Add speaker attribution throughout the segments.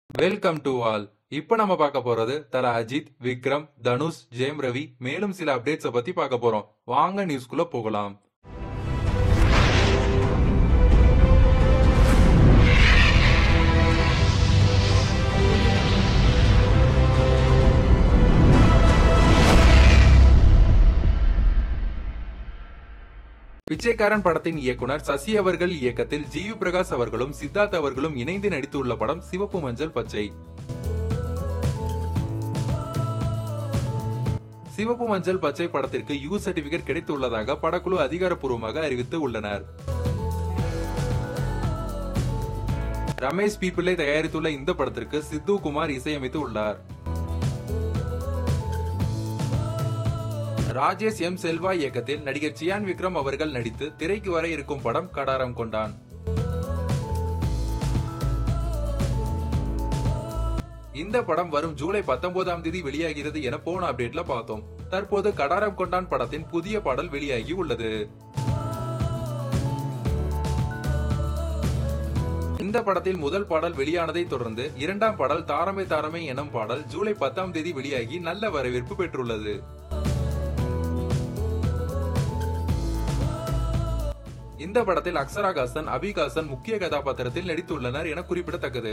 Speaker 1: welcome to all இப்ப நம்ம பார்க்க போறது தல அஜித் விக்ரம் தனுஷ் ஜெயம் ரவி மேலும் சில அப்டேட்ஸ பத்தி பார்க்க போறோம் வாங்க நியூஸ்குள்ள போகலாம் பிச்சைக்காரன் படத்தின் இயக்குனர் சசி அவர்கள் இயக்கத்தில் ஜிவி பிரகாஷ் அவர்களும் சித்தார்த் அவர்களும் இணைந்து நடித்துள்ள படம் சிவப்பு மஞ்சள் பச்சை சிவப்பு மஞ்சள் பச்சை படத்திற்கு யூ சர்டிபிகேட் கிடைத்துள்ளதாக படக்குழு அதிகாரப்பூர்வமாக அறிவித்து உள்ளனர் ரமேஷ் பி பிள்ளை தயாரித்துள்ள இந்த படத்திற்கு சித்து குமார் இசையமைத்து உள்ளார் ராஜேஷ் எம் செல்வா இயக்கத்தில் நடிகர் சியான் விக்ரம் அவர்கள் நடித்து திரைக்கு வர இருக்கும் படம் கடாரம் கொண்டான் இந்த படம் வரும் ஜூலை பத்தொன்பதாம் தேதி வெளியாகிறது என போன அப்டேட்ல பார்த்தோம் தற்போது கடாரம் கொண்டான் படத்தின் புதிய பாடல் வெளியாகி உள்ளது இந்த படத்தில் முதல் பாடல் வெளியானதை தொடர்ந்து இரண்டாம் பாடல் தாரமே தாரமே எனும் பாடல் ஜூலை பத்தாம் தேதி வெளியாகி நல்ல வரவேற்பு பெற்றுள்ளது இந்த படத்தில் அக்ஷராகாசன் அபிகாசன் முக்கிய கதாபாத்திரத்தில் நடித்துள்ளனர் என குறிப்பிடத்தக்கது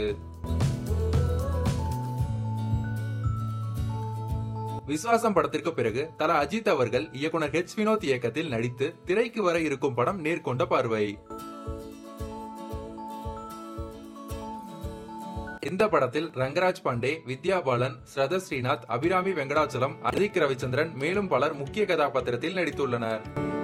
Speaker 1: விஸ்வாசம் படத்திற்கு பிறகு தல அஜித் அவர்கள் இயக்குனர் ஹெச் வினோத் இயக்கத்தில் நடித்து திரைக்கு வர இருக்கும் படம் நேர்கொண்ட பார்வை இந்த படத்தில் ரங்கராஜ் பாண்டே வித்யா பாலன் ஸ்ரத ஸ்ரீநாத் அபிராமி வெங்கடாச்சலம் அதிக் ரவிச்சந்திரன் மேலும் பலர் முக்கிய கதாபாத்திரத்தில் நடித்துள்ளனர்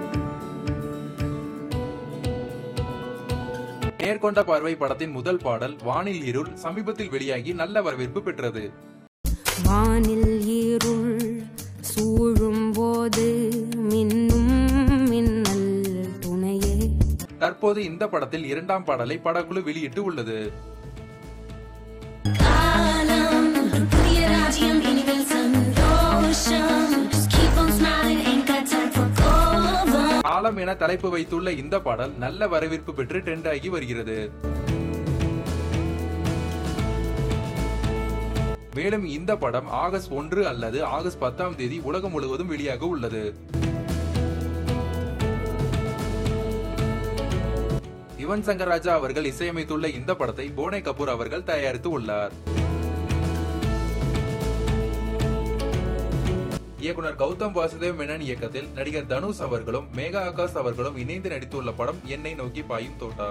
Speaker 1: நேர்கொண்ட பார்வை படத்தின் முதல் பாடல் வானில் இருள் சமீபத்தில் வெளியாகி நல்ல வரவேற்பு பெற்றது
Speaker 2: வானில் இருள் சூழும் போது மின்னும் மின்னல் துணையே
Speaker 1: தற்போது இந்த படத்தில் இரண்டாம் பாடலை படக்குழு வெளியிட்டு உள்ளது
Speaker 3: காலம் ஒரு புதிய ராஜ்யம் இனிமேல் சந்தோஷம் Just keep on smiling, ain't got time for கோபம்
Speaker 1: காலம் என தலைப்பு வைத்துள்ள இந்த பாடல் நல்ல வரவேற்பு பெற்று ட்ரெண்ட் ஆகி வருகிறது மேலும் இந்த படம் ஆகஸ்ட் ஒன்று அல்லது ஆகஸ்ட் பத்தாம் தேதி உலகம் முழுவதும் வெளியாக உள்ளது யுவன் சங்கர் ராஜா அவர்கள் இசையமைத்துள்ள இந்த படத்தை போனே கபூர் அவர்கள் தயாரித்து உள்ளார் இயக்குனர் கௌதம் வாசுதேவ் மேனன் இயக்கத்தில் நடிகர் தனுஷ் அவர்களும் மேகா ஆகாஷ் அவர்களும் இணைந்து நடித்துள்ள படம் என்னை நோக்கி பாயும் தோட்டா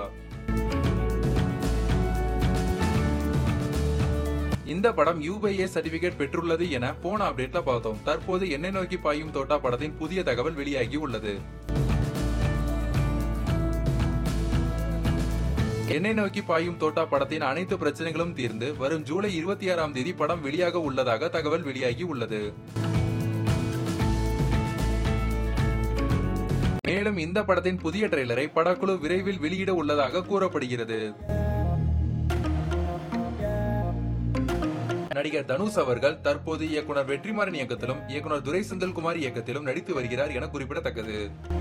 Speaker 1: இந்த படம் யூபிஏ சர்டிபிகேட் பெற்றுள்ளது என போன அப்டேட்ல பார்த்தோம் தற்போது என்னை நோக்கி பாயும் தோட்டா படத்தின் புதிய தகவல் வெளியாகி உள்ளது என்னை நோக்கி பாயும் தோட்டா படத்தின் அனைத்து பிரச்சனைகளும் தீர்ந்து வரும் ஜூலை இருபத்தி ஆறாம் தேதி படம் வெளியாக உள்ளதாக தகவல் வெளியாகி உள்ளது மேலும் இந்த படத்தின் புதிய ட்ரெய்லரை படக்குழு விரைவில் வெளியிட உள்ளதாக கூறப்படுகிறது நடிகர் தனுஷ் அவர்கள் தற்போது இயக்குனர் வெற்றிமாறன் இயக்கத்திலும் இயக்குனர் துரை செந்தில்குமார் இயக்கத்திலும் நடித்து வருகிறார் என குறிப்பிடத்தக்கது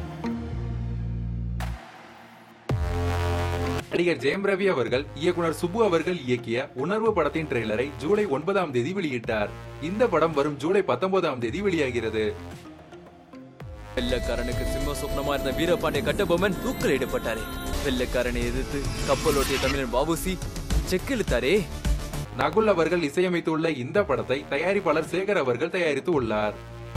Speaker 1: நடிகர் ஜெயம் ரவி அவர்கள் இயக்குனர் சுப்பு அவர்கள் இயக்கிய உணர்வு படத்தின் ட்ரெய்லரை ஜூலை ஒன்பதாம் தேதி வெளியிட்டார் இந்த படம் வரும் ஜூலை பத்தொன்பதாம் தேதி வெளியாகிறது
Speaker 4: வெள்ளக்காரனுக்கு சிம்ம சொப்னமா இருந்த வீரபாண்டிய கட்டபொம்மன் தூக்கிலிடப்பட்டாரே வெள்ளக்காரனை எதிர்த்து கப்பலோட்டிய தமிழன் வாவுசி செக்கிழுத்தாரே
Speaker 1: நகுல் அவர்கள் இசையமைத்துள்ள இந்த படத்தை தயாரிப்பாளர் சேகர் அவர்கள் தயாரித்து உள்ளார்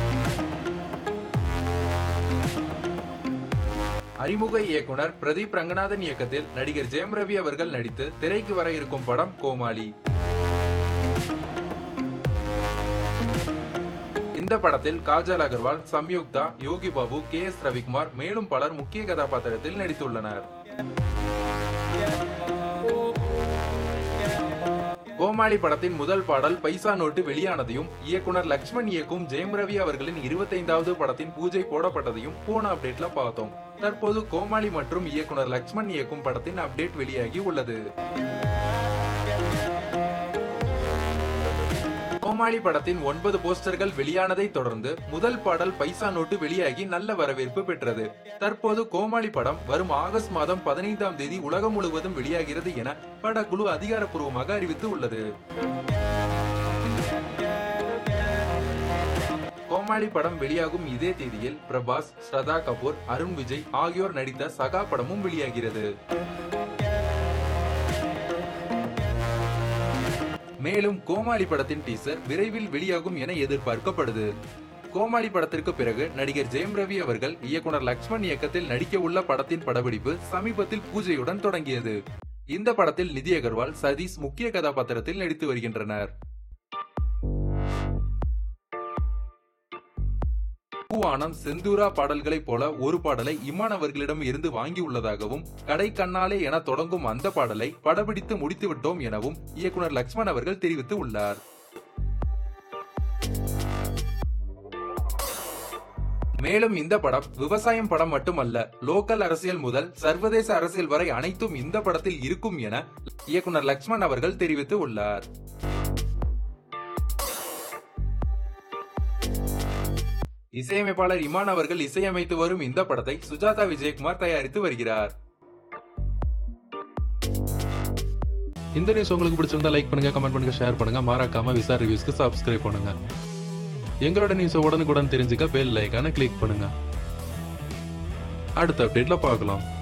Speaker 1: அறிமுக இயக்குனர் பிரதீப் ரங்கநாதன் இயக்கத்தில் நடிகர் ஜெயம் ரவி அவர்கள் நடித்து திரைக்கு வர இருக்கும் படம் கோமாளி இந்த படத்தில் காஜல் அகர்வால் சம்யுக்தா யோகி பாபு கே எஸ் ரவிக்குமார் மேலும் பலர் முக்கிய கதாபாத்திரத்தில் நடித்துள்ளனர் கோமாளி படத்தின் முதல் பாடல் பைசா நோட்டு வெளியானதையும் இயக்குனர் லக்ஷ்மண் இயக்கும் ஜெயம் ரவி அவர்களின் இருபத்தைந்தாவது படத்தின் பூஜை போடப்பட்டதையும் போன அப்டேட்ல பார்த்தோம் தற்போது கோமாளி மற்றும் இயக்குனர் லக்ஷ்மண் இயக்கும் படத்தின் அப்டேட் வெளியாகி உள்ளது கோமாளி படத்தின் ஒன்பது போஸ்டர்கள் வெளியானதை தொடர்ந்து முதல் பாடல் பைசா நோட்டு வெளியாகி நல்ல வரவேற்பு பெற்றது தற்போது கோமாளி படம் வரும் ஆகஸ்ட் மாதம் பதினைந்தாம் தேதி உலகம் முழுவதும் வெளியாகிறது என படக்குழு அதிகாரப்பூர்வமாக அறிவித்து உள்ளது கோமாளி படம் வெளியாகும் இதே தேதியில் பிரபாஸ் ஸ்ரதா கபூர் அருண் விஜய் ஆகியோர் நடித்த சகா படமும் வெளியாகிறது மேலும் கோமாளி படத்தின் டீசர் விரைவில் வெளியாகும் என எதிர்பார்க்கப்படுது கோமாளி படத்திற்கு பிறகு நடிகர் ஜெயம் ரவி அவர்கள் இயக்குனர் லக்ஷ்மண் இயக்கத்தில் நடிக்க உள்ள படத்தின் படப்பிடிப்பு சமீபத்தில் பூஜையுடன் தொடங்கியது இந்த படத்தில் நிதி அகர்வால் சதீஷ் முக்கிய கதாபாத்திரத்தில் நடித்து வருகின்றனர் பூவானம் செந்தூரா பாடல்களைப் போல ஒரு பாடலை இமான் அவர்களிடம் இருந்து வாங்கியுள்ளதாகவும் கடை கண்ணாலே என தொடங்கும் அந்த பாடலை படப்பிடித்து முடித்து விட்டோம் எனவும் இயக்குனர் லக்ஷ்மண் அவர்கள் தெரிவித்து உள்ளார் மேலும் இந்த படம் விவசாயம் படம் மட்டுமல்ல லோக்கல் அரசியல் முதல் சர்வதேச அரசியல் வரை அனைத்தும் இந்த படத்தில் இருக்கும் என இயக்குனர் லக்ஷ்மண் அவர்கள் தெரிவித்து உள்ளார் இசையமைப்பாளர் இமான் அவர்கள் இசையமைத்து வரும் இந்த படத்தை சுஜாதா விஜயகுமார் தயாரித்து வருகிறார்
Speaker 5: இந்த நியூஸ் உங்களுக்கு பிடிச்சிருந்தா லைக் பண்ணுங்க கமெண்ட் பண்ணுங்க ஷேர் பண்ணுங்க மறக்காம விசா ரிவ்யூஸ்க்கு சப்ஸ்கிரைப் பண்ணுங்க எங்களோட நியூஸை உடனுக்குடன் தெரிஞ்சுக்க பெல் லைக்கான கிளிக் பண்ணுங்க அடுத்த அப்டேட்ல பார்க்கலாம்